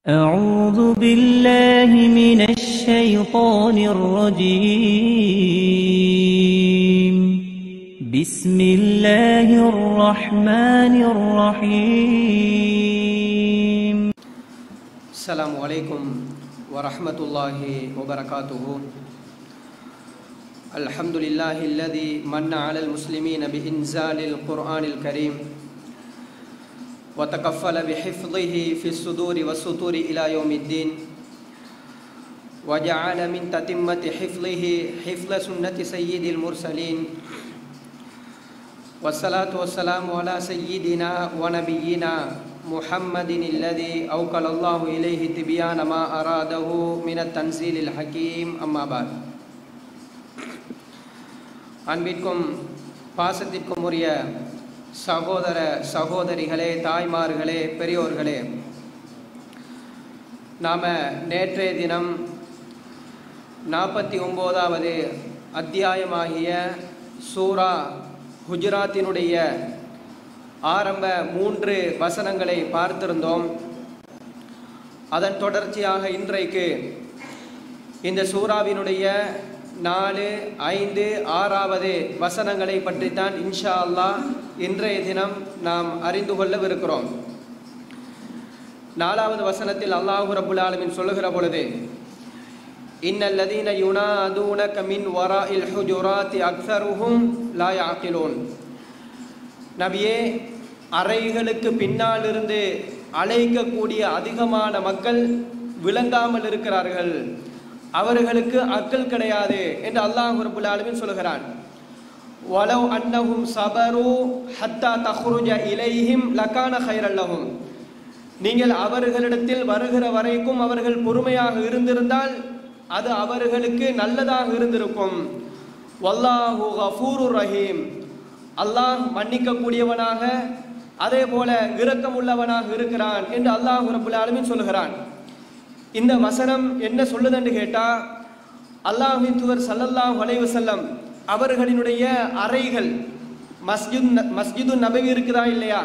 أعوذ بالله من الشيطان الرجيم بسم الله الرحمن الرحيم السلام عليكم ورحمة الله وبركاته الحمد لله الذي من على المسلمين بإنزال القرآن الكريم وتكفل بحفظه في الصدور والسطور إلى يوم الدين وجعل من تتمة حفظه حفظ سنة سيد المرسلين والصلاة والسلام على سيدنا ونبينا محمد الذي أوكل الله إليه تبيان ما أراده من التنزيل الحكيم أما بعد அன்பிற்கும் பாசத்திற்கும் உரிய சகோதர சகோதரிகளே தாய்மார்களே பெரியோர்களே நாம் நேற்றைய தினம் நாற்பத்தி ஒம்போதாவது அத்தியாயமாகிய சூரா குஜராத்தினுடைய ஆரம்ப மூன்று வசனங்களை பார்த்திருந்தோம் அதன் தொடர்ச்சியாக இன்றைக்கு இந்த சூறாவினுடைய நாலு ஐந்து ஆறாவது வசனங்களை பற்றித்தான் இன்ஷா அல்லாஹ் இன்றைய தினம் நாம் அறிந்து கொள்ளவிருக்கிறோம் நாலாவது வசனத்தில் அல்லாஹு ரபுல் ஆலமின் சொல்லுகிற பொழுது இன்னல்லதீன யுனாதூனக மின் வராஇல் ஹுஜுராத்தி அக்ஸருஹும் லா யாக்கிலூன் நபியே அறைகளுக்கு பின்னால் இருந்து அழைக்கக்கூடிய அதிகமான மக்கள் விளங்காமல் இருக்கிறார்கள் அவர்களுக்கு அக்கல் கிடையாது என்று அல்லாஹ் ரபுல் ஆலமின் சொல்கிறான் வலவ் அன்னஹும் சபரு ஹத்தா தஹ்ருஜ இலைஹிம் லகான ஹைரல்லஹும் நீங்கள் அவர்களிடத்தில் வருகிற வரைக்கும் அவர்கள் பொறுமையாக இருந்திருந்தால் அது அவர்களுக்கு நல்லதாக இருந்திருக்கும் வல்லாஹு கஃபூரு ரஹீம் அல்லாஹ் மன்னிக்கக்கூடியவனாக அதே போல இரக்கம் உள்ளவனாக இருக்கிறான் என்று அல்லாஹ் ரபுல் ஆலமின் சொல்கிறான் இந்த வசனம் என்ன சொல்லுதுன்னு கேட்டா அல்லாஹின் தூதர் சல்லல்லாஹ் வலைவசல்லம் அவர்களினுடைய அறைகள் மஸ்ஜித் மஸ்ஜிது நபவி இருக்குதா இல்லையா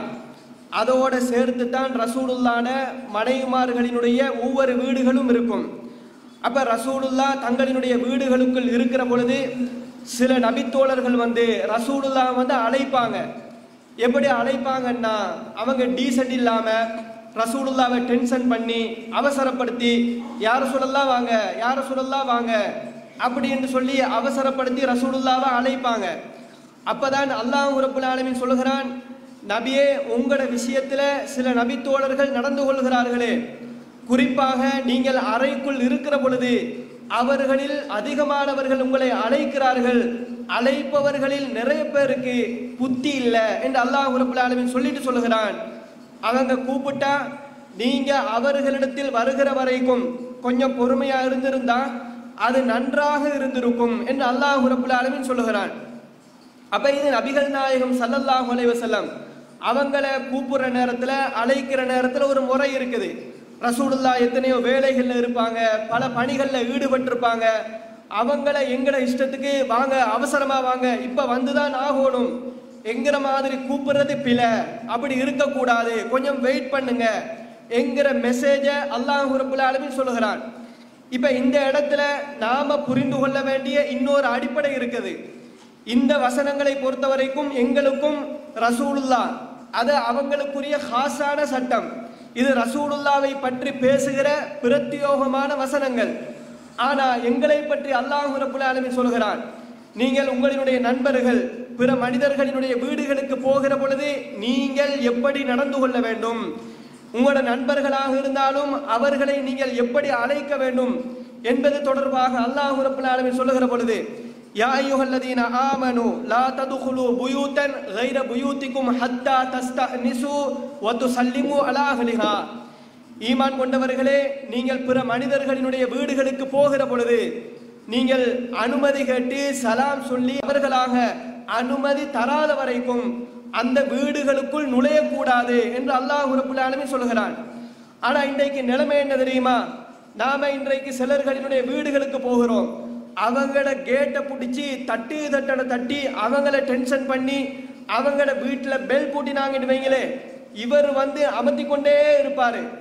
அதோட சேர்த்து தான் ரசூலுல்லான மனைவிமார்களினுடைய ஒவ்வொரு வீடுகளும் இருக்கும் அப்ப ரசூலுல்லா தங்களினுடைய வீடுகளுக்குள் இருக்கிற பொழுது சில நபித்தோழர்கள் வந்து ரசூலுல்லா வந்து அழைப்பாங்க எப்படி அழைப்பாங்கன்னா அவங்க டீசென்ட் இல்லாம ரசூலுல்லாவை டென்ஷன் பண்ணி அவசரப்படுத்தி யார சொல்லலாம் வாங்க யார சொல்லலாம் வாங்க அப்படின்னு சொல்லி அவசரப்படுத்தி ரசூலுல்லாவை அழைப்பாங்க அப்பதான் அல்லாஹ் ரபுல் ஆலமின் சொல்லுகிறான் நபியே உங்களோட விஷயத்துல சில நபித்தோழர்கள் நடந்து கொள்கிறார்களே குறிப்பாக நீங்கள் அறைக்குள் இருக்கிற பொழுது அவர்களில் அதிகமானவர்கள் உங்களை அழைக்கிறார்கள் அழைப்பவர்களில் நிறைய பேருக்கு புத்தி இல்லை என்று அல்லாஹ் ரபுல் ஆலமின் சொல்லிட்டு சொல்லுகிறான் அவங்க கூப்பிட்டா நீங்க அவர்களிடத்தில் வருகிற வரைக்கும் கொஞ்சம் பொறுமையா இருந்திருந்தா அது நன்றாக இருந்திருக்கும் என்று அல்லாஹ் ரபுல் ஆலமின் சொல்லுகிறான் அப்ப இது நபிகள் நாயகம் சல்லல்லாஹு அலைஹி வஸல்லம் அவங்கள கூப்பிடுற நேரத்துல அழைக்கிற நேரத்துல ஒரு முறை இருக்குது ரசூலுல்லா எத்தனையோ வேலைகள்ல இருப்பாங்க பல பணிகள்ல ஈடுபட்டிருப்பாங்க அவங்கள எங்கட இஷ்டத்துக்கு வாங்க அவசரமா வாங்க இப்ப வந்துதான் ஆகணும் என்கிற மாதிரி கூப்பிடுறது பிழை அப்படி இருக்கக்கூடாது கொஞ்சம் வெயிட் பண்ணுங்க என்கிற மெசேஜ அல்லாஹ் ரபுல் ஆலமின் சொல்லுகிறான் இப்ப இந்த இடத்துல நாம புரிந்து கொள்ள வேண்டிய இன்னொரு அடிப்படை இருக்குது இந்த வசனங்களை பொறுத்த வரைக்கும் எங்களுக்கும் ரசூலுல்லா அது அவங்களுக்குரிய ஹாசான சட்டம் இது ரசூலுல்லாவை பற்றி பேசுகிற பிரத்யோகமான வசனங்கள் ஆனா எங்களை பற்றி அல்லாஹு ரபுல் ஆலமின் சொல்கிறான் நீங்கள் உங்களினுடைய நண்பர்கள் பிற மனிதர்களினுடைய வீடுகளுக்கு போகிற பொழுது நீங்கள் எப்படி நடந்து கொள்ள வேண்டும் உங்களோட நண்பர்களாக இருந்தாலும் அவர்களை நீங்கள் எப்படி அழைக்க வேண்டும் என்பது தொடர்பாக அல்லாஹ் ரபுல் ஆலமின் சொல்லுகிற பொழுது யா அய்யுஹல்லதீன ஆமனு லா ததுகுலு புயூதன் கைர புயூத்திக்கும் ஹத்தா தஸ்தனிசு வ துசல்லிமு அலா அஹ்லிஹா ஈமான் கொண்டவர்களே நீங்கள் பிற மனிதர்களினுடைய வீடுகளுக்கு போகிற பொழுது நீங்கள் அனுமதி கேட்டு சலாம் சொல்லி அவர்களாக அனுமதி தராத வரைக்கும் அந்த வீடுகளுக்குள் நுழையக்கூடாது என்று அல்லாஹ் ரபுல் ஆலமின் சொல்கிறான் ஆனா இன்றைக்கு நிலைமை என்ன தெரியுமா நாம இன்றைக்கு சிலர்களினுடைய வீடுகளுக்கு போகிறோம் அவங்கள கேட்டை பிடிச்சி தட்டு தட்டனை தட்டி அவங்கள டென்ஷன் பண்ணி அவங்கள வீட்டில் பெல் பூட்டினாங்கன்னு வைங்களே இவர் வந்து அமர்த்தி கொண்டே இருப்பாரு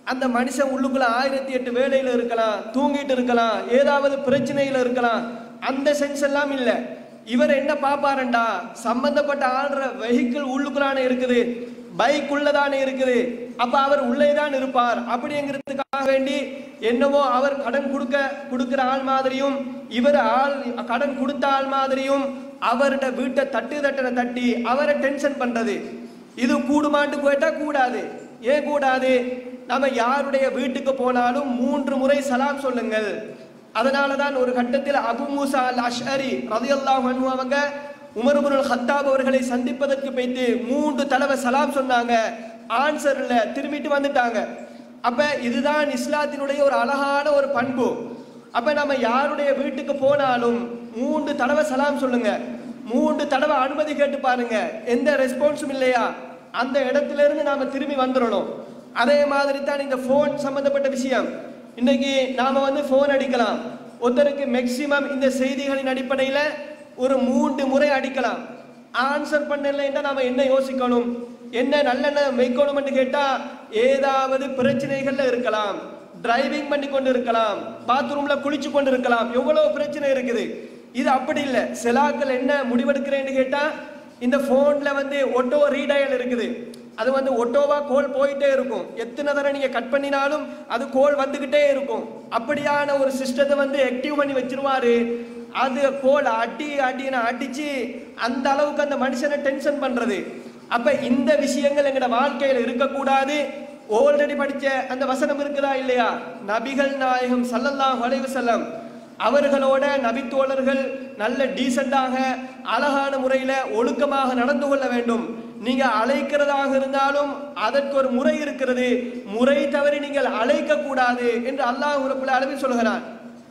அந்த மனுஷன் உள்ளுக்குள்ள ஆயிரத்தி எட்டு வேலையில இருக்கலாம் தூங்கிட்டு இருக்கலாம் ஏதாவது பிரச்சனையில இருக்கலாம் அந்த சென்ஸ் எல்லாம் இல்ல இவர் என்ன பாப்பாருண்டா சம்பந்தப்பட்ட ஆள்ற வெஹிக்கிள் உள்ளுக்குள்ளான இருக்குது பைக் உள்ளதானே இருக்குது அப்ப அவர் உள்ளே தான் இருப்பார் அப்படிங்கிறதுக்காக வேண்டி என்னவோ அவர் கடன் கொடுக்க கொடுக்கிற ஆள் மாதிரியும் இவர் ஆள் கடன் கொடுத்த ஆள் மாதிரியும் அவரோட வீட்டை தட்டு தட்டனை தட்டி அவரை டென்ஷன் பண்றது இது கூடுமான்னு கேட்டா கூடாது ஏன் கூடாது நம்ம யாருடைய வீட்டுக்கு போனாலும் மூன்று முறை சலாம் சொல்லுங்கள் அதனால தான் ஒரு கட்டத்தில் அபு மூசா அல் அஷ்அரி ரலியல்லாஹு அன்ஹு அவங்க உமர் இப்னுல் ஹத்தாப் அவர்களை சந்திப்பதற்கு போயிட்டு மூன்று தடவை சலாம் சொன்னாங்க ஆன்சர் இல்ல திரும்பிட்டு வந்துட்டாங்க அப்ப இதுதான் இஸ்லாத்தினுடைய ஒரு அழகான ஒரு பண்பு அப்ப நம்ம யாருடைய வீட்டுக்கு போனாலும் மூன்று தடவை சலாம் சொல்லுங்க மூன்று தடவை அனுமதி கேட்டு பாருங்க எந்த ரெஸ்பான்ஸும் இல்லையா அந்த இடத்துல இருந்து நாம திரும்பி வந்துடணும் அதே மாதிரி தான் இந்த ஃபோன் சம்பந்தப்பட்ட விஷயம் இன்னைக்கு நாம வந்து ஃபோன் அடிக்கலாம் ஒருத்தருக்கு மேக்சிமம் இந்த செய்திகளின் அடிப்படையில் ஒரு மூன்று முறை அடிக்கலாம் ஆன்சர் பண்ணலைன்னா நாம என்ன யோசிக்கணும் என்ன நல்லெண்ணெய் வைக்கணும்னு கேட்டா ஏதாவது பிரச்சனைகள்ல இருக்கலாம் டிரைவிங் பண்ணி கொண்டு இருக்கலாம் பாத்ரூம்ல குளிச்சு கொண்டு இருக்கலாம் எவ்வளவு பிரச்சனை இருக்குது இது அப்படி இல்லை சிலாக்கள் என்ன முடிவெடுக்கிறேன்னு கேட்டா இந்த போன்ல வந்து ஒட்டோ ரீடயல் இருக்குது அது வந்து ஒட்டோவா கோல் போயிட்டே இருக்கும் எத்தனை தடவை நீங்க கட் பண்ணினாலும் அது கோல் வந்துகிட்டே இருக்கும் அப்படியான ஒரு சிஸ்டத்தை வந்து ஆக்டிவ் பண்ணி வச்சிருவாரு அது கோல் அடி அடின்னு அடிச்சு அந்த அளவுக்கு அந்த மனுஷனை டென்ஷன் பண்றது அப்ப இந்த விஷயங்கள் எங்கட வாழ்க்கையில இருக்கக்கூடாது ஆல்ரெடி படிச்ச அந்த வசனம் இருக்குதா இல்லையா நபிகள் நாயகம் ஸல்லல்லாஹு அலைஹி வஸல்லம் அவர்களோட நபித்தோழர்கள் நல்ல டீசெண்டாக அழகான முறையில ஒழுக்கமாக நடந்து கொள்ள வேண்டும் நீங்க அழைக்கிறதாக இருந்தாலும் அதற்கு ஒரு முறை இருக்கிறது முறை தவறி நீங்கள் அழைக்க கூடாது என்று அல்லாஹ் ரப்பல் அளவில் சொல்கிறான்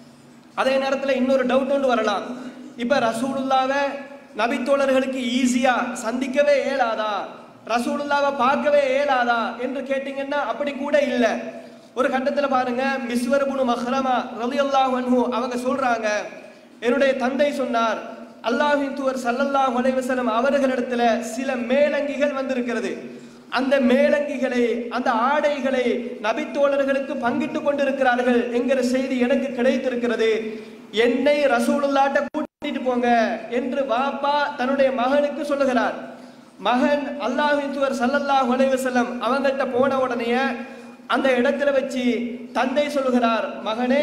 அதே நேரத்தில் இன்னொரு டவுட் ஒன்று வரலாம் இப்ப ரசூலுல்லாவை நபித்தோழர்களுக்கு ஈஸியா சந்திக்கவே இயலாதா ரசூலுல்லாவை பார்க்கவே இயலாதா என்று கேட்டீங்கன்னா அப்படி கூட இல்லை ஒரு கட்டத்தில் பாருங்க மிஸ்வரபுனு மஹ்ரமா ரலியல்லாஹு அன்ஹு அவங்க சொல்றாங்க என்னுடைய தந்தை சொன்னார் அல்லாஹின் தூவர் சல்லல்லாஹு அலைஹி வஸல்லம் அவர்களிடத்துல சில மேலங்கிகள் வந்திருக்கிறது அந்த மேலங்கிகளை அந்த ஆடைகளை நபித்தோழர்களுக்கு பங்கிட்டு கொண்டிருக்கிறார்கள் என்கிற செய்தி எனக்கு கிடைத்திருக்கிறது என்னை ரசூலுல்லாட்ட கூட்டிட்டு போங்க என்று வாப்பா தன்னுடைய மகனுக்கு சொல்லுகிறார் மகன் அல்லாஹின் தூவர் சல்லல்லாஹு அலைஹி வஸல்லம் அவங்கள்ட்ட போன உடனே அந்த இடத்துல வச்சு தந்தை சொல்லுகிறார் மகனே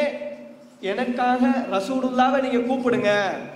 எனக்காக ரசூலுல்லாவை நீங்க கூப்பிடுங்க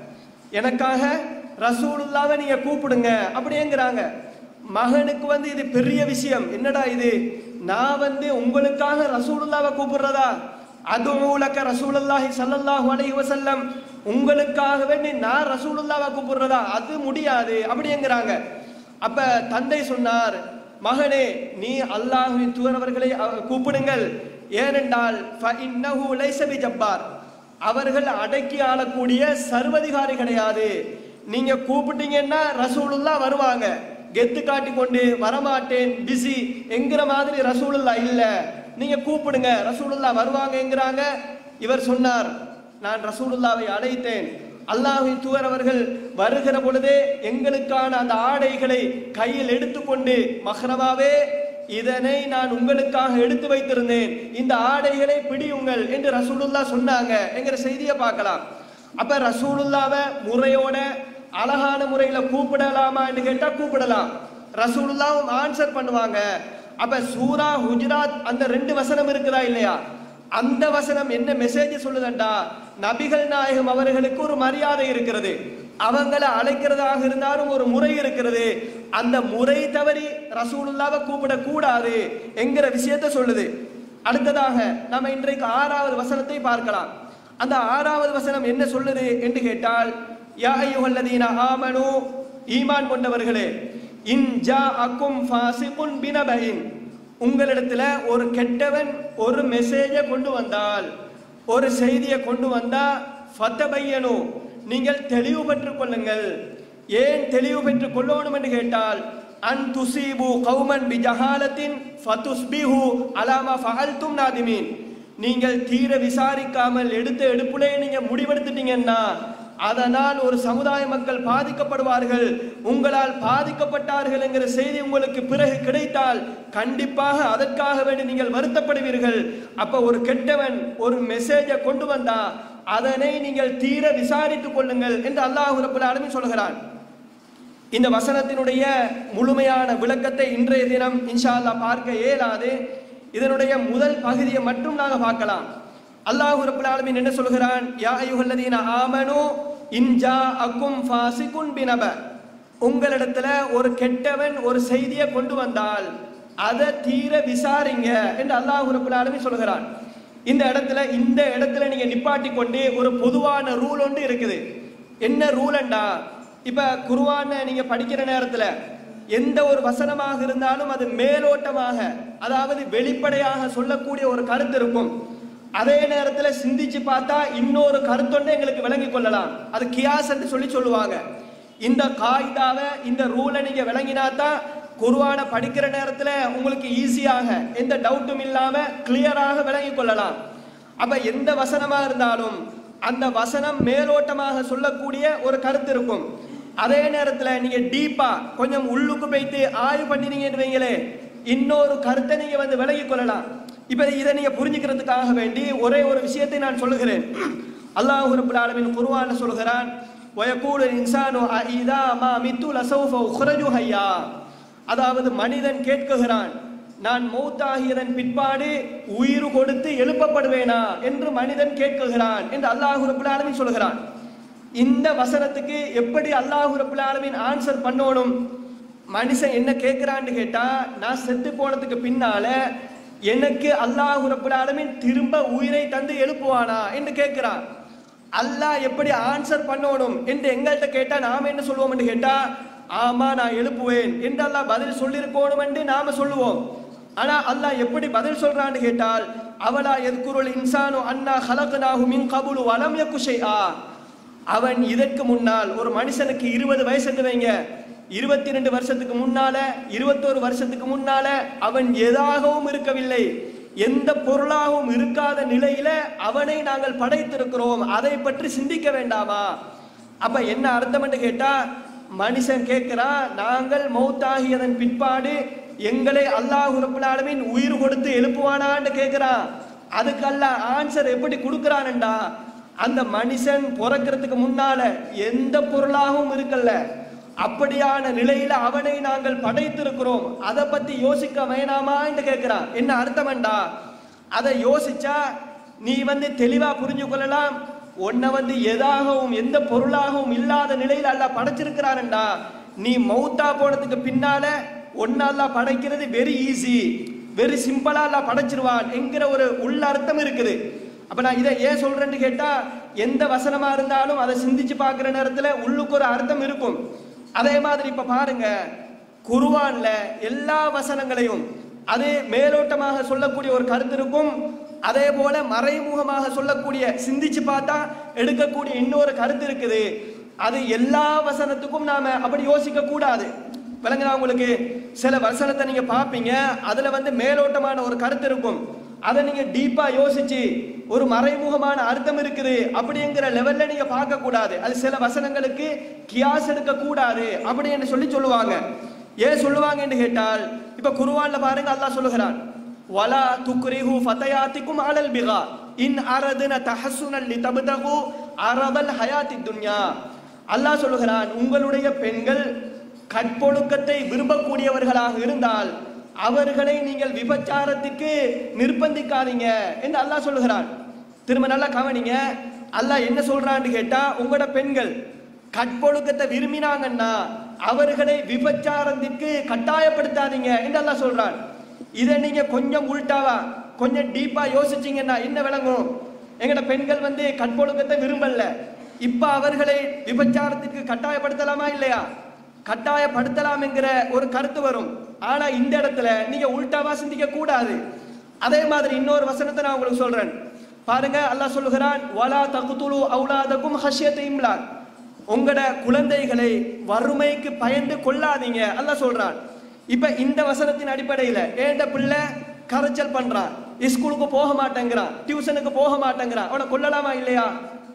எனக்காக ரசூலுல்லாவை நீங்க கூப்பிடுங்க அப்படிங்கிறாங்க மகனுக்கு வந்து இது பெரிய விஷயம் என்னடா இது நான் வந்து உங்களுக்காக ரசூலுல்லாவை கூப்பிடுறதா அதுலக்க ரசூலுல்லாஹி ஸல்லல்லாஹு அலைஹி வஸல்லம் உங்களுக்காக வேண்டி நான் ரசூலுல்லாவை கூப்பிடுறதா அது முடியாது அப்படிங்கிறாங்க அப்ப தந்தை சொன்னார் மகனே நீ அல்லாஹ்வின் தூரவர்களை அவ- கூப்பிடுங்கள் ஏனென்றால் ஃபஇன்னஹு லைஸ பிஜப்பார் அவர்கள் அடக்கி ஆளக்கூடிய சர்வதிகாரி கிடையாது நீங்க கூப்பிட்டீங்கன்னா ரசூலுல்லா வருவாங்க கெத்து காட்டி கொண்டு வரமாட்டேன் பிஸி என்கிற மாதிரி ரசூலுல்லா இல்ல நீங்க கூப்பிடுங்க ரசூலுல்லா வருவாங்கங்கிறாங்க இவர் சொன்னார் நான் ரசூலுல்லாவை அழைத்தேன் அல்லாஹ்வின் தூதர் அவர்கள் வருகிற பொழுதே எங்களுக்கான அந்த ஆடைகளை கையில் எடுத்துக்கொண்டு மஹ்ரமாவே இதனை நான் உங்களுக்காக எடுத்து வைத்திருந்தேன் இந்த ஆடைகளை பிடியுங்கள் என்று ரசூலுல்லா சொன்னாங்க என்கிற செய்தியை பார்க்கலாம் அப்ப ரசூலுல்லாவை முறையோட அழகான முறையில கூப்பிடலாமா என்று கேட்டா கூப்பிடலாம் ரசூலுல்லாவும் ஆன்சர் பண்ணுவாங்க அப்ப சூரா ஹுஜராத் அந்த ரெண்டு வசனம் இருக்குதா இல்லையா அந்த வசனம் என்ன மெசேஜ் சொல்லுதண்டா நபிகள் நாயகம் அவர்களுக்கு ஒரு மரியாதை இருக்கிறது அவங்களை அழைக்கிறதாக இருந்தாலும் ஒரு முறை இருக்கிறது அந்த முறை தவறி ரசூலுல்லாவை கூப்பிடக்கூடாது என்கிற விஷயத்தை சொல்லுது அடுத்ததாக நம்ம இன்றைக்கு ஆறாவது வசனத்தை பார்க்கலாம் அந்த ஆறாவது வசனம் என்ன சொல்லுது என்று கேட்டால் யா அய்யுஹல்லதீன ஆமனு ஈமான் கொண்டவர்களே இன் ஜா அக்கும் ஃபாசிகுன் பினபைன் உங்களிடத்துல ஒரு கெட்டவன் ஒரு மெசேஜை கொண்டு வந்தால் ஒரு செய்தியை கொண்டு வந்தா ஃபத்தபையனு நீங்கள் தெளிவு பெற்றுக் கொள்ளுங்கள் ஏன் தெளிவு பெற்றுக் கொள்ளணும் என்று கேட்டால் அன் துசீபு கௌமன் பி ஜஹாலத்தின் ஃபதுஸ்பிஹு அலாமா ஃபஹல்தும் நாதிமீன் நீங்கள் தீர விசாரிக்காமல் எடுத்த எடுப்புலே நீங்க முடிவெடுத்துட்டீங்கன்னா அதனால் ஒரு சமுதாய மக்கள் பாதிக்கப்படுவார்கள் உங்களால் பாதிக்கப்பட்டார்கள் என்கிற செய்தி உங்களுக்கு பிறகு கிடைத்தால் கண்டிப்பாக அதற்காக வேண்டி நீங்கள் வருத்தப்படுவீர்கள் அப்ப ஒரு கெட்டவன் ஒரு மெசேஜை கொண்டு வந்தா அதனை நீங்கள் தீர விசாரித்துக் கொள்ளுங்கள் என்று அல்லாஹ் ரபுல் ஆலமீன் சொல்கிறான் இந்த வசனத்தினுடைய முழுமையான விளக்கத்தை இன்றைய தினம் இன்ஷா அல்லாஹ் பார்க்க இயலாது இதனுடைய முதல் பகுதியை மட்டும் நாங்க பார்க்கலாம் அல்லாஹ் ரப்பல் ஆலமீன் என்ன சொல்கிறான் யா அய்யுஹல்லதீன ஆமனு இன்ஜா அக்கும் ஃபாசிகுன் பினப உங்களிடத்துல ஒரு கெட்டவன் ஒரு செய்தியை கொண்டு வந்தால் அதை தீர விசாரிங்க என்று அல்லாஹ் ரப்பல் ஆலமீன் சொல்கிறான் இந்த இடத்துல இந்த இடத்துல நீங்க நிப்பாட்டி கொண்டு ஒரு பொதுவான ரூல் ஒன்று இருக்குது என்ன ரூலண்டா இப்ப குருவான நீங்க படிக்கிற நேரத்துல எந்த ஒரு வசனமாக இருந்தாலும் அது மேலோட்டமாக அதாவது வெளிப்படையாக சொல்லக்கூடிய ஒரு கருத்து இருக்கும் அதே நேரத்துல சிந்திச்சு பார்த்தா இன்னொரு கருத்தொன்று எங்களுக்கு விளங்கிக் கொள்ளலாம் அது கியாஸ் என்று சொல்லி சொல்லுவாங்க இந்த காய்தாவை இந்த ரூலை நீங்க விளங்கினாதான் குருவான படிக்கிற நேரத்துல உங்களுக்கு ஈஸியாக எந்த டவுட்டும் இல்லாம கிளியராக விளங்கிக் கொள்ளலாம் அப்ப எந்த வசனமா இருந்தாலும் அந்த வசனம் மேலோட்டமாக சொல்லக்கூடிய ஒரு கருத்து இருக்கும் அதே நேரத்துல நீங்க டீப்பா கொஞ்சம் உள்ளுக்கு போயிட்டு ஆய்வு பண்ணினீங்கன்னு வைங்களே இன்னொரு கருத்தை நீங்க வந்து விலகிக் கொள்ளலாம் இப்ப இதை நீங்க புரிஞ்சுக்கிறதுக்காக வேண்டி ஒரே ஒரு விஷயத்தை நான் சொல்லுகிறேன் அல்லாஹ் ரப்பல் ஆலமீன் குர்ஆன்ல சொல்கிறான் வயகூலு இன்சானு அஇதா மா மித்து லசௌஃப உக்ரஜு ஹய்யா அதாவது மனிதன் கேட்குகிறான் நான் மௌத்தாகியதன் பிற்பாடு உயிர் கொடுத்து எழுப்பப்படுவேனா என்று மனிதன் கேட்குகிறான் என்று அல்லாஹ் ரப்பல் ஆலமீன் சொல்கிறான் இந்த வசனத்துக்கு எப்படி அல்லாஹ் ரப்பல் ஆலமீன் ஆன்சர் பண்ணணும் மனுஷன் என்ன கேட்கிறான்னு கேட்டா நான் செத்து போனதுக்கு பின்னால எனக்கு அல்லாஹ் ரப்பல் ஆலமீன் திரும்ப உயிரை தந்து எழுப்புவானா என்று கேட்கிறான் அல்லாஹ் எப்படி ஆன்சர் பண்ணணும் என்று எங்கள்கிட்ட கேட்டா நாம என்ன சொல்லுவோம் என்று கேட்டா ஆமா நான் எழுப்புவேன் என்று அல்லாஹ் பதில் சொல்லியிருக்கணும் என்று நாம சொல்லுவோம் ஆனா அல்லாஹ் எப்படி பதில் சொல்றான்னு கேட்டால் அவலா எதுக்குருள் இன்சானு அண்ணா ஹலகனாஹு மின் கபுலு வலம் யக்குஷைஆ அவன் இதற்கு முன்னால் ஒரு மனுஷனுக்கு இருபது வயசு வைங்க இருபத்தி ரெண்டு வருஷத்துக்கு முன்னால இருபத்தோரு வருஷத்துக்கு முன்னால அவன் எதாகவும் இருக்கவில்லை எந்த பொருளாகவும் இருக்காத நிலையில அவனை நாங்கள் படைத்திருக்கிறோம் அதை பற்றி சிந்திக்க வேண்டாமா அப்ப என்ன அர்த்தம் என்று கேட்டா மனுஷன் கேட்கிறான் நாங்கள் மௌத்தாகியதன் பிற்பாடு எங்களை அல்லாஹ் ரப்பல் ஆலமீன் உயிர் கொடுத்து எழுப்புவானான்னு கேட்கிறான் அதுக்கு அல்லாஹ் ஆன்சர் எப்படி கொடுக்கறான்டா அந்த மனுஷன் பிறக்கிறதுக்கு முன்னால எந்த பொருளாகவும் இருக்கல்ல அப்படியான நிலையில அவனை நாங்கள் படைத்திருக்கிறோம் அதை பத்தி யோசிக்க வேணாமா என்று கேட்கிறான் என்ன அர்த்தம்டா அதை யோசிச்சா நீ வந்து தெளிவா புரிஞ்சு கொள்ளலாம் உன்னை வந்து எதாகவும் எந்த பொருளாகவும் இல்லாத நிலையில அல்லாஹ் படைச்சிருக்கிறான்டா நீ மௌத்தா போனதுக்கு பின்னால ஒன்னால படைக்கிறது வெரி ஈஸி வெரி சிம்பிளா அல்லாஹ் படைச்சிருவான் என்கிற ஒரு உள்ள அர்த்தம் இருக்குது அப்ப நான் இதை ஏன் சொல்றேன்னு கேட்டா எந்த வசனமா இருந்தாலும் அதை சிந்திச்சு பார்க்கிற நேரத்துல உள்ளுக்கு ஒரு அர்த்தம் இருக்கும் அதே மாதிரி இப்ப பாருங்க குருவான்ல எல்லா வசனங்களையும் அது மேலோட்டமாக சொல்லக்கூடிய ஒரு கருத்து இருக்கும் அதே போல மறைமுகமாக சொல்லக்கூடிய சிந்திச்சு பார்த்தா எடுக்கக்கூடிய இன்னொரு கருத்து இருக்குது அது எல்லா வசனத்துக்கும் நாம அப்படி யோசிக்க கூடாது விளங்குதா உங்களுக்கு சில வசனத்தை நீங்க பார்ப்பீங்க அதுல வந்து மேலோட்டமான ஒரு கருத்து இருக்கும் அதை நீங்க டீப்பா யோசிச்சு ஒரு மறைமுகமான அர்த்தம் இருக்குது அப்படிங்கிற லெவல்ல நீங்க பார்க்க கூடாது அது சில வசனங்களுக்கு கியாஸ் எடுக்க கூடாது அப்படி என்று சொல்லி சொல்லுவாங்க ஏன் சொல்லுவாங்க என்று கேட்டால் இப்ப குருவான்ல பாருங்க அல்லாஹ் சொல்லுகிறான் வலா துக்ரிஹு ஃபதயாத்திக்கும் அலல் பிகா இன் அரதுன தஹசுனல் லிதப்தகு அரதல் ஹயாத்தி துன்யா அல்லாஹ் சொல்லுகிறான் உங்களுடைய பெண்கள் கற்பொழுக்கத்தை விரும்பக்கூடியவர்களாக இருந்தால் அவர்களை நீங்கள் விபச்சாரத்துக்கு நிர்பந்திக்காதீங்க என்று அல்லாஹ் சொல்லுகிறான் திரும்ப நல்லா கவனிங்க அல்லாஹ் என்ன சொல்றான்னு கேட்டா உங்களோட பெண்கள் கற்பொழுக்கத்தை விரும்பினாங்கன்னா அவர்களை விபச்சாரத்திற்கு கட்டாயப்படுத்தாதீங்க என்று அல்லாஹ் சொல்றான் இதை நீங்க கொஞ்சம் உள்டாவா கொஞ்சம் டீப்பா யோசிச்சீங்கன்னா என்ன விளங்கும் எங்கட பெண்கள் வந்து கற்பொழுக்கத்தை விரும்பல இப்ப அவர்களை விபச்சாரத்திற்கு கட்டாயப்படுத்தலாமா இல்லையா கட்டாயப்படுத்தலாம் என்கிற ஒரு கருத்து வரும் ஆனா இந்த இடத்துல நீங்க உள்டாவா சிந்திக்க கூடாது அதே மாதிரி இன்னொரு வசனத்தை நான் உங்களுக்கு சொல்றேன் பாருங்க அல்லாஹ் சொல்லுகிறான் வலா தகுதுலு அவுலாதக்கும் ஹஷ்யத்தை இம்லாக் உங்களோட குழந்தைகளை வறுமைக்கு பயந்து கொள்ளாதீங்க அல்லாஹ் சொல்றான் இப்ப இந்த வசனத்தின் அடிப்படையில ஏண்ட பிள்ளை கரைச்சல் பண்றான் ஸ்கூலுக்கு போக மாட்டேங்கிறான் டியூஷனுக்கு போக மாட்டேங்கிறான் அவனை கொல்லலாமா இல்லையா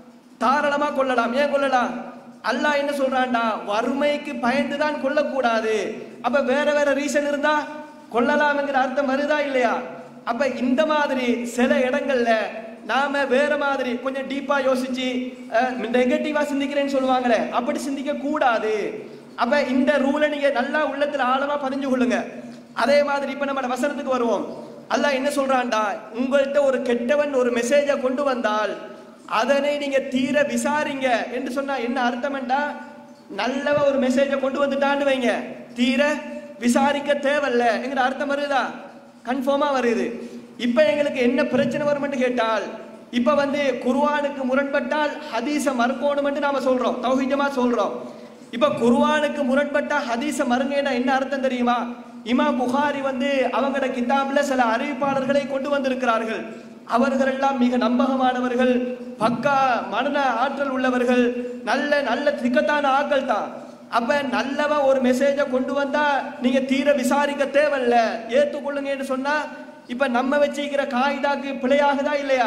தாராளமா கொள்ளலாம் ஏன் கொள்ளலாம் அல்லாஹ் என்ன சொல்றான்டா வறுமைக்கு பயந்து தான் கொள்ளக்கூடாது அப்ப வேற வேற ரீசன் இருந்தா கொள்ளலாம்ங்கிற அர்த்தம் வருதா இல்லையா அப்ப இந்த மாதிரி சில இடங்கள்ல நாம வேற மாதிரி கொஞ்சம் டீப்பா யோசிச்சு நெகட்டிவா சிந்திக்கிறேன்னு சொல்லுவாங்களே அப்படி சிந்திக்க கூடாது அப்ப இந்த ரூலை நீங்க நல்லா உள்ளத்துல ஆழமா பதிஞ்சு கொள்ளுங்க அதே மாதிரி இப்ப நம்ம வசனத்துக்கு வருவோம் அல்லாஹ் என்ன சொல்றான்டா உங்கள்கிட்ட ஒரு கெட்டவன் ஒரு மெசேஜை கொண்டு வந்தால் அதனை நீங்க தீர விசாரிங்க என்று சொன்னா என்ன அர்த்தம்டா நல்லவ ஒரு மெசேஜை கொண்டு வந்துட்டான்னு வைங்க தீர விசாரிக்க தேவையில்ல என்கிற அர்த்தம் வருதா கன்ஃபார்மா வருது இப்ப எங்களுக்கு என்ன பிரச்சனை வரும்னு கேட்டால் இப்ப வந்து குர்ஆனுக்கு முரண்பட்டால் ஹதீஸ மறுக்கணும்னு நாம சொல்றோம் தௌஹீஜமா சொல்றோம் இப்ப குர்ஆனுக்கு முரண்பட்டா ஹதீஸ மறுங்கன்னா என்ன அர்த்தம் தெரியுமா இமாம் புகாரி வந்து அவங்களோட கிதாப்ல சில அறிவிப்பாளர்களை கொண்டு வந்திருக்கிறார்கள் அவர்கள் எல்லாம் மிக நம்பகமானவர்கள் பக்கா மன ஆற்றல் உள்ளவர்கள் நல்ல நல்ல திக்கத்தான ஆட்கள் தான் அப்ப நல்லவன் ஒரு மெசேஜை கொண்டு வந்தா நீங்க தீர விசாரிக்க தேவையில்ல ஏத்துக்கொள்ளுங்கன்னு சொன்னா இப்ப நம்ம வச்சிருக்கிற காய்தாக்கு பிழையாகுதா இல்லையா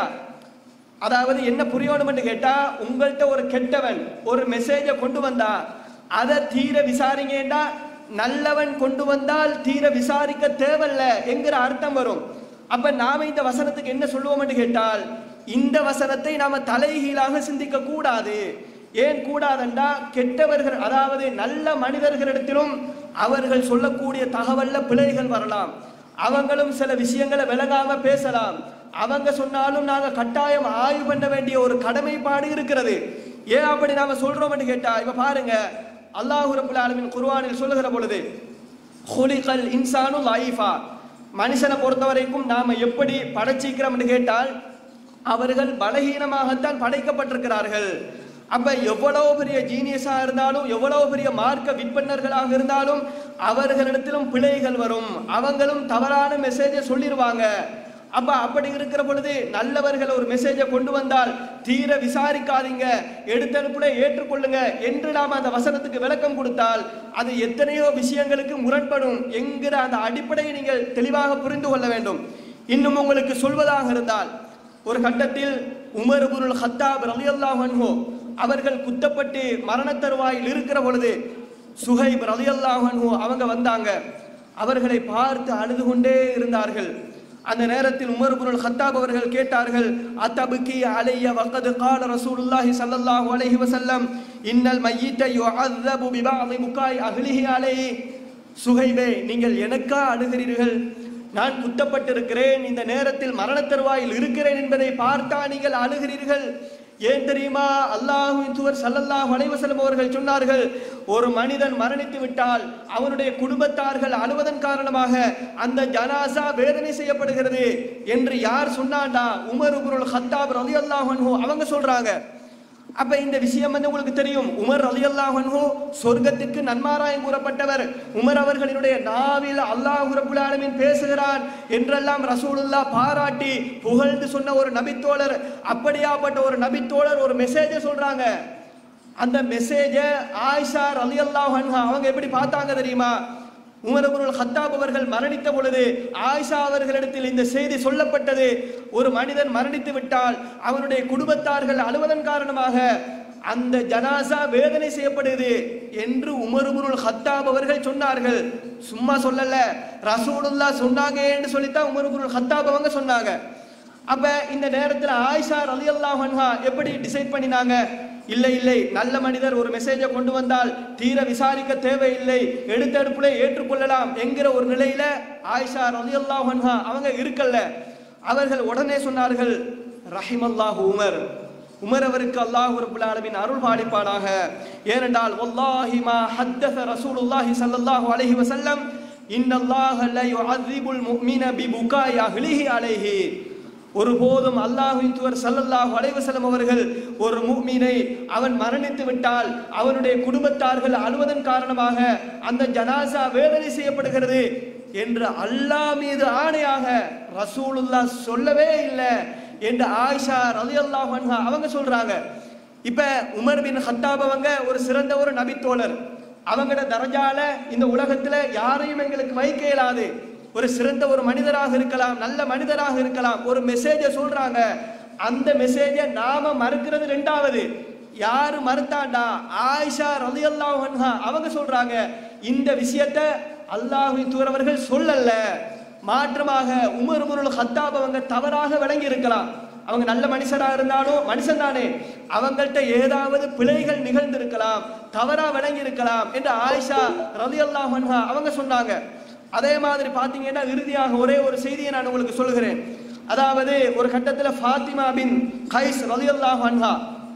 அதாவது என்ன புரியணும்னு கேட்டா உங்கள்கிட்ட ஒரு கெட்டவன் ஒரு மெசேஜை கொண்டு வந்தா அதை தீர விசாரிங்கடா நல்லவன் கொண்டு வந்தால் தீர விசாரிக்க தேவையில்ல என்கிற அர்த்தம் வரும் அப்ப நாம இந்த வசனத்துக்கு என்ன சொல்லுவோம்னு கேட்டால் இந்த வசனத்தை நாம தலைகீழாக சிந்திக்க கூடாது ஏன் கூடாதென்றா கெட்டவர்கள் அதாவது நல்ல மனிதர்களிடத்திலும் அவர்கள் சொல்லக்கூடிய தகவல்ல பிழைகள் வரலாம் அவங்களும் சில விஷயங்களை விளங்காம பேசலாம் அவங்க சொன்னாலும் நாங்க கட்டாயம் ஆய்வு பண்ண வேண்டிய ஒரு கடமைப்பாடு இருக்கிறது ஏன் அப்படி நாம சொல்றோம்னு கேட்டா இப்ப பாருங்க அல்லாஹு ரபுல் ஆலமின் குர்ஆனில் சொல்லுகிற பொழுது ஹுலிகல் இன்சானு லைஃபா மனுஷனை பொறுத்த வரைக்கும் நாம எப்படி படைச்சிக்கிறோம்னு கேட்டால் அவர்கள் பலகீனமாகத்தான் படைக்கப்பட்டிருக்கிறார்கள் அப்ப எவ்வளவு பெரிய ஜீனியஸா இருந்தாலும் எவ்வளவு பெரிய மார்க்க விற்பனர்களாக இருந்தாலும் அவர்களிடத்திலும் பிழைகள் வரும் அவங்களும் தவறான மெசேஜை சொல்லிடுவாங்க அப்ப அப்படி இருக்கிற பொழுது நல்லவர்கள் ஒரு மெசேஜை கொண்டு வந்தால் தீர விசாரிக்காதீங்க எடுத்தனுப்புல ஏற்றுக்கொள்ளுங்க என்று நாம் அந்த வசனத்துக்கு விளக்கம் கொடுத்தால் அது எத்தனையோ விஷயங்களுக்கு முரண்படும் என்கிற அந்த அடிப்படையை நீங்கள் தெளிவாக புரிந்து கொள்ள வேண்டும் இன்னும் உங்களுக்கு சொல்வதாக இருந்தால் ஒரு கட்டத்தில் உமர் புருல் ஹத்தாப் ரலியல்லாஹு அன்ஹு அவர்கள் குத்தப்பட்டு மரண தருவாயில் இருக்கிற பொழுது சுஹைப் ரலியல்லாஹு அன்ஹு அவங்க வந்தாங்க அவர்களை பார்த்து அழுது கொண்டே இருந்தார்கள் அந்த நேரத்தில் உமர் புருல் ஹத்தாப் அவர்கள் கேட்டார்கள் அத்தபுக்கி அலைய வக்கது கால ரசூலுல்லாஹி ஸல்லல்லாஹு அலைஹி வஸல்லம் இன்னல் மய்யித்த யுஅذபு பிபஅதி முகாய் அஹ்லிஹி அலைஹி சுஹைபே நீங்கள் எனக்கா அழுகிறீர்கள் நான் குத்தப்பட்டிருக்கிறேன் இந்த நேரத்தில் மரணத் தருவாயில் இருக்கிறேன் என்பதை பார்த்தா நீங்கள் அழுகிறீர்கள் ஏன் தெரியுமா அல்லாஹுவின் தூவர் சல்லல்லாஹு அலைஹி வஸல்லம் அவர்கள் சொன்னார்கள் ஒரு மனிதன் மரணித்து விட்டால் அவனுடைய குடும்பத்தார்கள் அழுவதன் காரணமாக அந்த ஜனாசா வேதனை செய்யப்படுகிறது என்று யார் சொன்னாண்டா உமர் உபருல் ஹத்தாப் ரலியல்லாஹு அன்ஹு அவங்க சொல்றாங்க அப்ப இந்த விஷயம் வந்து உங்களுக்கு தெரியும் உமர் ரலியல்லாஹு அன்ஹு சொர்க்கத்திற்கு நன்மாராயம் கூறப்பட்டவர் உமர் அவர்களினுடைய நாவில் அல்லாஹ் ரப்புல் ஆலமீன் பேசுகிறான் என்றெல்லாம் ரசூலுல்லாஹ் பாராட்டி புகழ்ந்து சொன்ன ஒரு நபித்தோழர் அப்படியாப்பட்ட ஒரு நபித்தோழர் ஒரு மெசேஜை சொல்றாங்க அந்த மெசேஜை ஆயிஷா ரலியல்லாஹு அன்ஹா அவங்க எப்படி பார்த்தாங்க தெரியுமா உமர் இப்னுல் ஹத்தாப் அவர்கள் மரணித்த பொழுது ஆயிஷா அவர்களிடத்தில் இந்த செய்தி சொல்லப்பட்டது ஒரு மனிதன் மரணித்து விட்டால் அவனுடைய குடும்பத்தார்கள் அழுவதன் காரணமாக அந்த ஜனாசா வேதனை செய்யப்படுது என்று உமர் இப்னுல் ஹத்தாப் அவர்கள் சொன்னார்கள் சும்மா சொல்லல ரசூலுல்லா சொன்னாங்க என்று சொல்லித்தான் உமர் இப்னுல் ஹத்தாப் அவங்க சொன்னாங்க அப்ப இந்த நேரத்துல ஆயிஷா ரலியல்லாஹு அன்ஹா எப்படி டிசைட் பண்ணினாங்க இல்லை இல்லை நல்ல மனிதர் ஒரு மெசேஜை கொண்டு வந்தால் தீர விசாரிக்க தேவையில்லை எடுத்தடுப்புல ஏற்றுக்கொள்ளலாம் என்கிற ஒரு நிலையில ஆயிஷா ரலியல்லாஹு அன்ஹா அவங்க இருக்கல்ல அவர்கள் உடனே சொன்னார்கள் ரஹிமல்லாஹு உமர் உமர் அவருக்கு அல்லாஹ் ரப்புல் ஆலமீன் அருள் பாலிப்பானாக ஏனென்றால் வல்லாஹி மா ஹத்தஸ ரசூலுல்லாஹி ஸல்லல்லாஹு அலைஹி வஸல்லம் இன்னல்லாஹ லா யுஅذிபுல் முஃமின பிபுகாய் அஹ்லிஹி அலைஹி ஒருபோதும் அல்லாஹ்வின் தூதர் ஸல்லல்லாஹு அலைஹி வஸல்லம் அவர்கள் ஒரு முஃமினை அவன் மரணித்து விட்டால் அவனுடைய குடும்பத்தார்கள் அழுவதன் காரணமாக அந்த ஜனாசா வேதனை செய்யப்படுகிறது என்று அல்லாஹ் மீது ஆணையாக ரசூலுல்லாஹ் சொல்லவே இல்லை என்று ஆயிஷா ரலியல்லாஹு அன்ஹா அவங்க சொல்றாங்க இப்ப உமர் பின் ஹத்தாப் அவங்க ஒரு சிறந்த ஒரு நபித்தோழர் அவங்களோட தரஜால இந்த உலகத்துல யாரையும் எங்களுக்கு வைக்க இயலாது ஒரு சிறந்த ஒரு மனிதராக இருக்கலாம் நல்ல மனிதராக இருக்கலாம் ஒரு மெசேஜை சொல்றாங்க அந்த மெசேஜை நாம மறுக்கிறது ரெண்டாவது யாரு மறுத்தாண்டா ஆயிஷா ரலியல்லாஹு அன்ஹா அவங்க சொல்றாங்க இந்த விஷயத்த அல்லாஹ்வின் தூரவர்கள் சொல்லல மாற்றமாக உமர் உமருல் ஹத்தாப் அவங்க தவறாக விளங்கி இருக்கலாம் அவங்க நல்ல மனுஷரா இருந்தாலும் மனுஷன் தானே அவங்கள்ட்ட ஏதாவது பிழைகள் நிகழ்ந்திருக்கலாம் தவறா விளங்கி இருக்கலாம் என்று ஆயிஷா ரலியல்லாஹு அன்ஹா அவங்க சொன்னாங்க அதே மாதிரி பாத்தீங்கன்னா இறுதியாக ஒரே ஒரு செய்தியை நான் உங்களுக்கு சொல்கிறேன் அதாவது ஒரு கட்டத்துல ஃபாத்திமா பின் கைஸ் ரலியல்லாஹு அன்ஹா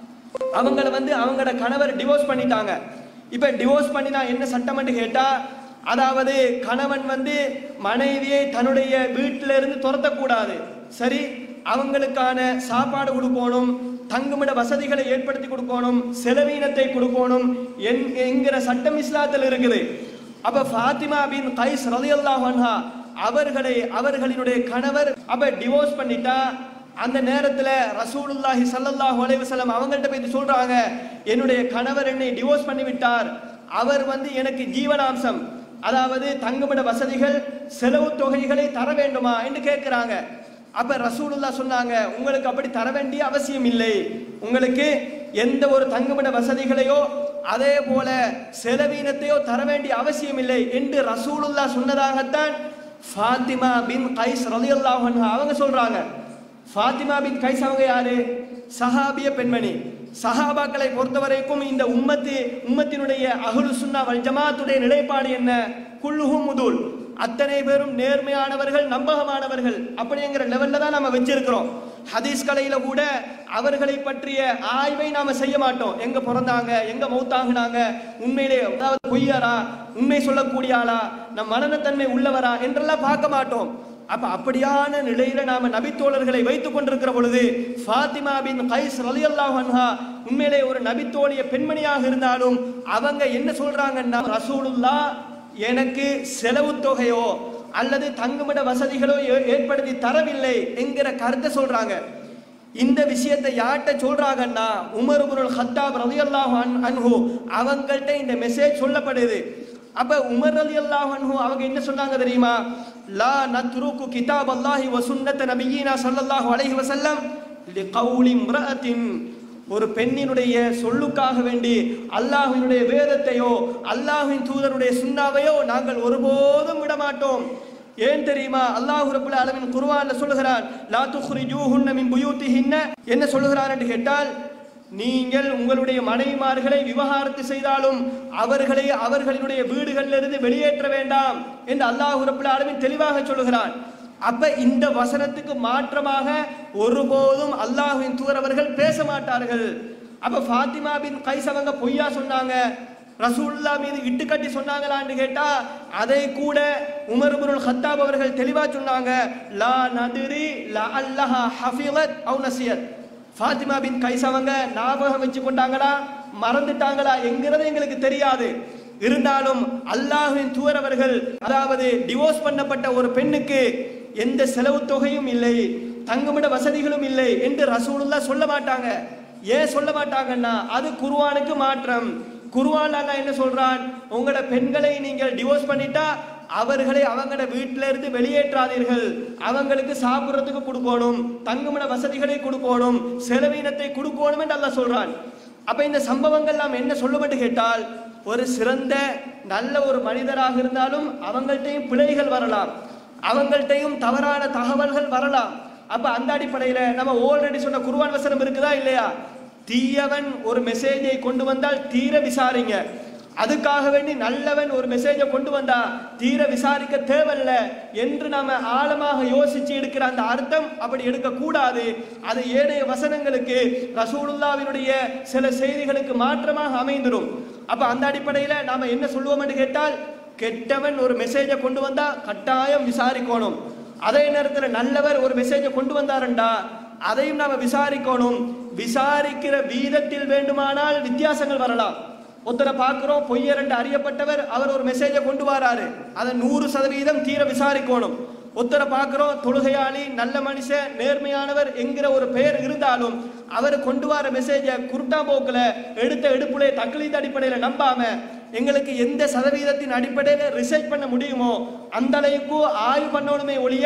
அவங்கள வந்து அவங்களோட கணவர் டிவோர்ஸ் பண்ணிட்டாங்க இப்ப டிவோர்ஸ் பண்ணினா என்ன சட்டம்னு கேட்டா அதாவது கணவன் வந்து மனைவியை தன்னுடைய வீட்டில இருந்து துரத்தக்கூடாது சரி அவங்களுக்கான சாப்பாடு கொடுக்கணும் தங்குமிட வசதிகளை ஏற்படுத்தி கொடுக்கணும் செலவீனத்தை கொடுக்கணும் என்- என்கிற சட்டம் இஸ்லாத்தில் இருக்குது அப்ப ஃபாத்திமா பின் கைஸ் ரலியல்லாஹு அன்ஹா அவர்களை அவர்களினுடைய கணவர் அப்ப டிவோர்ஸ் பண்ணிட்டா அந்த நேரத்துல ரசூலுல்லாஹி ஸல்லல்லாஹு அலைஹி வஸல்லம் அவங்கள்ட்ட போய் சொல்றாங்க என்னுடைய கணவர் என்னை டிவோர்ஸ் பண்ணி விட்டார் அவர் வந்து எனக்கு ஜீவனாம்சம் அதாவது தங்குமிட வசதிகள் செலவு தொகைகளை தர வேண்டுமா என்று கேட்கிறாங்க அப்ப ரசூலுல்லாஹ் சொன்னாங்க உங்களுக்கு அப்படி தர வேண்டிய அவசியம் இல்லை உங்களுக்கு எந்த ஒரு தங்குமிட வசதிகளையோ அதே போல செலவீனத்தையோ தர வேண்டிய அவசியம் இல்லை என்று ரசூலுல்லாஹ் சொன்னதாகத்தான் ஃபாத்திமா பின் கைஸ் ரலியல்லாஹு அன்ஹா அவங்க சொல்றாங்க ஃபாத்திமா பின் கைஸ் அவங்க யாரு சஹாபிய பெண்மணி சஹாபாக்களை பொறுத்தவரைக்கும் இந்த உம்மத்து உம்மத்தினுடைய அஹ்லு சுன்னா வல் ஜமாத்துடைய நிலைப்பாடு என்ன குல்லுஹும் முதூல் அத்தனை பேரும் நேர்மையானவர்கள் நம்பகமானவர்கள் அப்படிங்கிற லெவல்ல தான் நம்ம வச்சிருக்கிறோம் ஹதீஸ் கலையில கூட அவர்களை பற்றிய ஆய்வை நாம செய்ய மாட்டோம் எங்க பிறந்தாங்க எங்க மௌத்தாகினாங்க உண்மையிலே அதாவது பொய்யாரா உண்மை சொல்லக்கூடிய ஆளா நம் மனநத்தன்மை உள்ளவரா என்றெல்லாம் பார்க்க மாட்டோம் அப்ப அப்படியான நிலையில நாம நபித்தோழர்களை வைத்துக் கொண்டிருக்கிற பொழுது ஃபாத்திமா பின் கைஸ் ரலியல்லாஹு அன்ஹா உண்மையிலே ஒரு நபித்தோழிய பெண்மணியாக இருந்தாலும் அவங்க என்ன சொல்றாங்கன்னா ரசூலுல்லா எனக்கு செலவு தொகையோ அல்லது தங்குமிட வசதிகளோ ஏ- ஏற்படுத்தி தரவில்லை என்கிற கருத்தை சொல்றாங்க இந்த விஷயத்தை யார்கிட்ட சொல்றாங்கன்னா உமர் இப்னுல் ஹத்தாப் ரலியல்லாஹு அன்- அன்ஹு அவங்கள்ட்ட இந்த மெசேஜ் சொல்லப்படுது அப்ப உமர் ரலியல்லாஹு அன்ஹு அவங்க என்ன சொன்னாங்க தெரியுமா லா நத்ருக்கு கிதாப் அல்லாஹி வ சுன்னத நபியினா ஸல்லல்லாஹு அலைஹி வஸல்லம் லிகௌலி இம்ரஅத்தின் ஒரு பெண்ணினுடைய சொல்லுக்காக வேண்டி அல்லாஹ்வினுடைய வேதத்தையோ அல்லாஹ்வின் தூதருடைய சுன்னாவையோ நாங்கள் ஒருபோதும் விட மாட்டோம் ஏன் தெரியுமா அல்லாஹ் ரப்பல் ஆலமீன் குர்ஆன்ல சொல்லுகிறான் லா துக்ரிஜூஹுன்ன மின் புயூத்திஹின்ன என்ன சொல்லுகிறான் என்று கேட்டால் நீங்கள் உங்களுடைய மனைவிமார்களை விவகாரத்து செய்தாலும் அவர்களை அவர்களினுடைய வீடுகளிலிருந்து வெளியேற்ற வேண்டாம் என்று அல்லாஹ் ரப்பல் ஆலமீன் தெளிவாக சொல்லுகிறான் அப்ப இந்த வசனத்துக்கு மாற்றமாக ஒருபோதும் அல்லாஹ்வின் தூரவர்கள் பேச மாட்டார்கள் அப்ப ஃபாத்திமா பின் கைஸ் அவங்க பொய்யா சொன்னாங்க ரசூலுல்லா மீது இட்டுக்கட்டி சொன்னாங்களான்னு கேட்டா அதை கூட உமர் இப்னுல் ஹத்தாப் அவர்கள் தெளிவா சொன்னாங்க லா நதிரி லா அல்லஹா ஹஃபிலத் அவு நசியத் ஃபாத்திமா பின் கைஸ் அவங்க ஞாபகம் வச்சு கொண்டாங்களா மறந்துட்டாங்களா என்கிறது எங்களுக்கு தெரியாது இருந்தாலும் அல்லாஹ்வின் தூரவர்கள் அதாவது டிவோர்ஸ் பண்ணப்பட்ட ஒரு பெண்ணுக்கு எந்த செலவு தொகையும் இல்லை தங்குமிட வசதிகளும் இல்லை என்று ரசூலுல்லா சொல்ல மாட்டாங்க ஏன் சொல்ல மாட்டாங்கன்னா அது குர்ஆனுக்கு மாற்றம் குர்ஆன் அல்லாஹ் என்ன சொல்றான் உங்களோட பெண்களை நீங்கள் டிவோர்ஸ் பண்ணிட்டா அவர்களை அவங்களோட வீட்டில இருந்து வெளியேற்றாதீர்கள் அவங்களுக்கு சாப்பிடுறதுக்கு கொடுக்கணும் தங்குமிட வசதிகளை கொடுக்கணும் செலவீனத்தை கொடுக்கணும் என்று அல்லாஹ் சொல்றான் அப்ப இந்த சம்பவங்கள் நாம் என்ன சொல்லுமென்று கேட்டால் ஒரு சிறந்த நல்ல ஒரு மனிதராக இருந்தாலும் அவங்கள்ட்டையும் பிழைகள் வரலாம் அவங்கள்ட்டையும் தவறான தகவல்கள் வரலாம் அப்ப அந்த அடிப்படையில நம்ம ஆல்ரெடி சொன்ன குர்ஆன் வசனம் இருக்குதா இல்லையா தீயவன் ஒரு மெசேஜை கொண்டு வந்தால் தீர விசாரிங்க அதுக்காக வேண்டி நல்லவன் ஒரு மெசேஜை கொண்டு வந்தா தீர விசாரிக்க தேவையில்ல என்று நாம ஆழமாக யோசிச்சு எடுக்கிற அந்த அர்த்தம் அப்படி எடுக்க கூடாது அது ஏனைய வசனங்களுக்கு ரசூலுல்லாவினுடைய சில செய்திகளுக்கு மாற்றமாக அமைந்துடும் அப்ப அந்த அடிப்படையில நாம என்ன சொல்லுவோம் என்று கேட்டால் கெட்டவன் ஒரு மெசேஜை கொண்டு வந்தா கட்டாயம் விசாரிக்கணும் அதே நேரத்தில் நல்லவர் ஒரு மெசேஜை கொண்டு வந்தாருண்டா அதையும் நாம விசாரிக்கணும் விசாரிக்கிற வீதத்தில் வேண்டுமானால் வித்தியாசங்கள் வரலாம் ஒருத்தரை பார்க்கிறோம் பொய்யர் என்று அறியப்பட்டவர் அவர் ஒரு மெசேஜை கொண்டு வராரு அதை நூறு சதவீதம் தீர விசாரிக்கணும் ஒருத்தரை பார்க்கிறோம் தொழுகையாளி நல்ல மனுஷன் நேர்மையானவர் என்கிற ஒரு பெயர் இருந்தாலும் அவர் கொண்டு வர மெசேஜை குருட்டா போக்குல எடுத்த எடுப்புலே தக்லீத் அடிப்படையில் நம்பாம எங்களுக்கு எந்த சதவீதத்தின் அடிப்படையில் ரிசர்ச் பண்ண முடியுமோ அந்த அளவுக்கு ஆய்வு பண்ணணுமே ஒழிய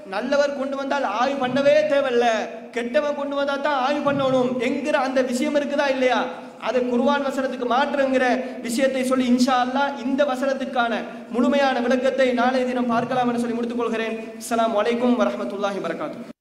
நல்லவர் கொண்டு வந்தால் ஆய்வு பண்ணவே தேவையில்ல கெட்டவன் கொண்டு வந்தா தான் ஆய்வு பண்ணணும் என்கிற அந்த விஷயம் இருக்குதா இல்லையா அது குர்ஆன் வசனத்துக்கு மாற்றுங்கிற விஷயத்தை சொல்லி இன்ஷா அல்லாஹ் இந்த வசனத்துக்கான முழுமையான விளக்கத்தை நாளைய தினம் பார்க்கலாம் என்று சொல்லி முடித்துக் கொள்கிறேன் அஸ்ஸலாமு அலைக்கும் வரஹ்மத்துல்லாஹி வரகாத்து